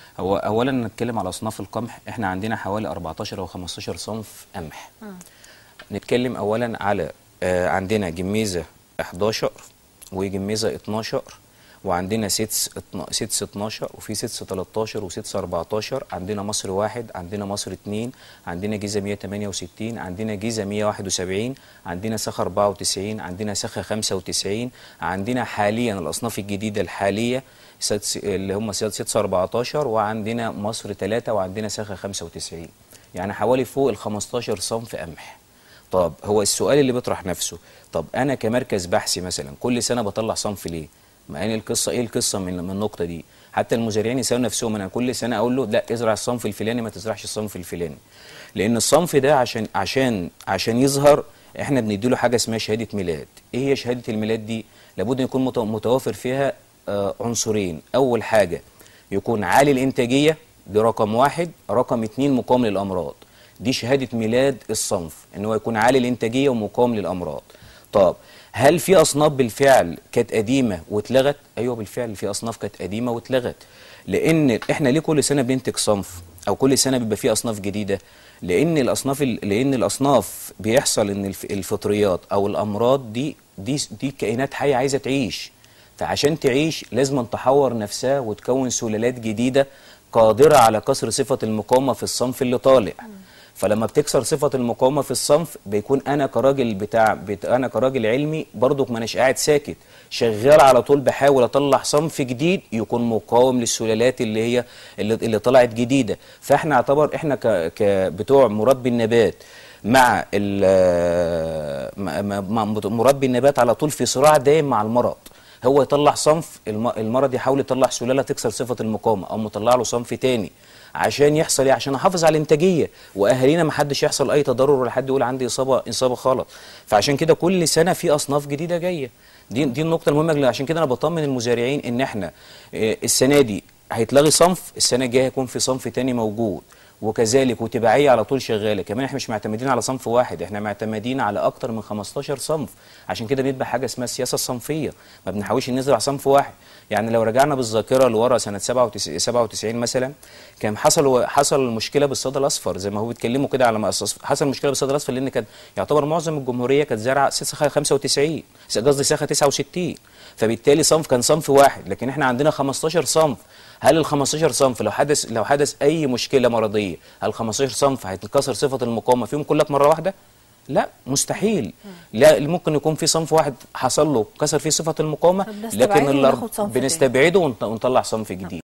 هو اولا نتكلم على اصناف القمح احنا عندنا حوالي 14 او 15 صنف قمح نتكلم اولا على آه، عندنا جميزه 11 وجميزه 12 وعندنا سيتس اتنا- سيتس 12 وفي سيتس 13 وسيتس 14 عندنا مصر واحد عندنا مصر اتنين عندنا جيزه 168 عندنا جيزه 171 عندنا سخا 94 عندنا سخا 95 عندنا حاليا الاصناف الجديده الحاليه سيتس اللي هم سيتس 14 وعندنا مصر 3 وعندنا سخا 95 يعني حوالي فوق ال 15 صنف قمح طب هو السؤال اللي بيطرح نفسه طب انا كمركز بحثي مثلا كل سنه بطلع صنف ليه ما يعني القصه ايه القصه من من النقطه دي حتى المزارعين يسالوا نفسهم انا كل سنه اقول له لا ازرع الصنف الفلاني ما تزرعش الصنف الفلاني لان الصنف ده عشان عشان عشان يظهر احنا بنديله حاجه اسمها شهاده ميلاد ايه هي شهاده الميلاد دي لابد يكون مت- متوافر فيها آه، عنصرين اول حاجه يكون عالي الانتاجيه دي رقم واحد رقم اتنين مقاوم للامراض دي شهاده ميلاد الصنف ان هو يكون عالي الانتاجيه ومقاوم للامراض طب هل في اصناف بالفعل كانت قديمه واتلغت ايوه بالفعل في اصناف كانت قديمه واتلغت لان احنا ليه كل سنه بننتج صنف او كل سنه بيبقى في اصناف جديده لان الاصناف ال- لان الاصناف بيحصل ان الف- الفطريات او الامراض دي دي دي كائنات حيه عايزه تعيش فعشان تعيش لازم أن تحور نفسها وتكون سلالات جديدة قادرة على كسر صفة المقاومة في الصنف اللي طالع فلما بتكسر صفة المقاومة في الصنف بيكون أنا كراجل بتاع بت... أنا كراجل علمي برضك ما أناش قاعد ساكت شغال على طول بحاول أطلع صنف جديد يكون مقاوم للسلالات اللي هي اللي, اللي طلعت جديدة فإحنا اعتبر إحنا ك... ك... بتوع مربي النبات مع ال- مع- مع مع مربي النبات على طول في صراع دايم مع المرض هو يطلع صنف الم- المرض يحاول يطلع سلاله تكسر صفه المقاومه او مطلع له صنف تاني عشان يحصل ايه عشان احافظ على الانتاجيه واهالينا ما حدش يحصل اي تضرر ولا حد يقول عندي اصابه اصابه غلط فعشان كده كل سنه في اصناف جديده جايه دي دي النقطه المهمه اللي عشان كده انا بطمن المزارعين ان احنا آه، السنه دي هيتلغي صنف السنه الجايه هيكون في صنف تاني موجود وكذلك وتباعيه على طول شغاله كمان احنا مش معتمدين على صنف واحد احنا معتمدين على اكتر من 15 صنف عشان كده بنتبع حاجه اسمها السياسه الصنفيه ما بنحاولش نزرع صنف واحد يعني لو رجعنا بالذاكره لورا سنه 97 97 مثلا كان حصل حصل مشكله بالصدى الاصفر زي ما هو بيتكلموا كده على ما أساس- حصل مشكله بالصدى الاصفر لان كان يعتبر معظم الجمهوريه كانت زارعه سخه 95 قصدي سخه 69 فبالتالي صنف كان صنف واحد لكن احنا عندنا 15 صنف هل ال 15 صنف لو حدث لو حدث اي مشكله مرضيه هل ال 15 صنف هيتكسر صفه المقاومه فيهم كلك مره واحده لا مستحيل لا ممكن يكون في صنف واحد حصل له كسر فيه صفه المقاومه فبنستبعده لكن الأرب- وناخد صنف تاني. بنستبعده ونط- ونطلع صنف جديد